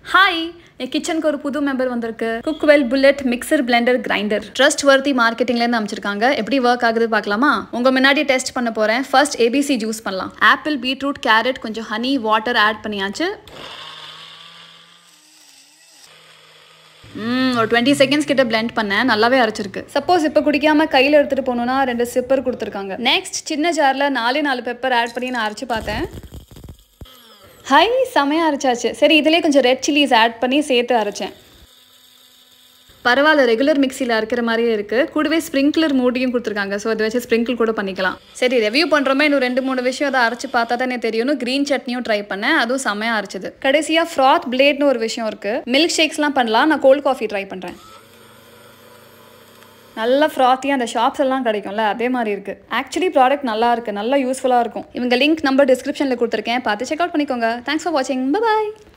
hi என் கிச்சனுக்கு ஒரு புது மெம்பர் வந்திருக்கு Cookwell bullet mixer blender grinder trust வர்த்தி மார்க்கெட்டிங்லேருந்து அமைச்சிருக்காங்க எப்படி ஒர்க் ஆகுது பார்க்கலாமா உங்க முன்னாடி டெஸ்ட் பண்ண போறேன் ஃபர்ஸ்ட் ஏபிசி ஜூஸ் பண்ணலாம் ஆப்பிள் பீட்ரூட் கேரட் கொஞ்சம் ஹனி வாட்டர் ஆட் பண்ணியாச்சு ம் ஒரு டுவெண்ட்டி செகண்ட்ஸ் கிட்ட blend பண்ணேன் நல்லாவே அரைச்சிருக்கு சப்போஸ் இப்போ குடிக்காம கையில் எடுத்துகிட்டு போகணுன்னா ரெண்டு சிப்பர் கொடுத்துருக்காங்க நெக்ஸ்ட் சின்ன ஜாரில் நாலே நாலு பெப்பர் ஆட் பண்ணி நான் அரைச்சு பார்த்தேன் ஹை செமையாக அரைச்சாச்சு சரி இதுலேயே கொஞ்சம் ரெட் சில்லிஸ் ஆட் பண்ணி சேர்த்து அரைச்சேன் பரவாயில்ல ரெகுலர் மிக்சியில் அரைக்கிற மாதிரியே இருக்குது கூடவே ஸ்ப்ரிங்க்லர் மூடியும் கொடுத்துருக்காங்க ஸோ அதை வச்சு ஸ்ப்ரிங்கிள் கூட பண்ணிக்கலாம் சரி ரெவ்யூ பண்ணுறோமே இன்னும் ரெண்டு மூணு விஷயம் அதை அரைச்சு பார்த்தா தானே தெரியும்னு க்ரீன் சட்னியும் ட்ரை பண்ணேன் அதுவும் செமையாக அரைச்சது கடைசியாக ஃப்ராத் பிளேட்னு ஒரு விஷயம் இருக்குது மில்க் ஷேக்ஸ்லாம் பண்ணலாம் நான் கோல்ட் காஃபி ட்ரை பண்ணுறேன் நல்ல ஃப்ராத்தியாக அந்த ஷாப்ஸ் எல்லாம் கிடைக்கும்ல அதே மாதிரி இருக்குது ஆக்சுவலி ப்ராடக்ட் நல்லா இருக்குது நல்லா யூஸ்ஃபுல்லாக இருக்கும் இவங்க லிங்க் நம்பர் டிஸ்கிரிப்ஷனில் கொடுத்துருக்கேன் பார்த்து செக் அவுட் பண்ணிக்கோங்க தேங்க்ஸ் ஃபார் வாட்சிங் பாய்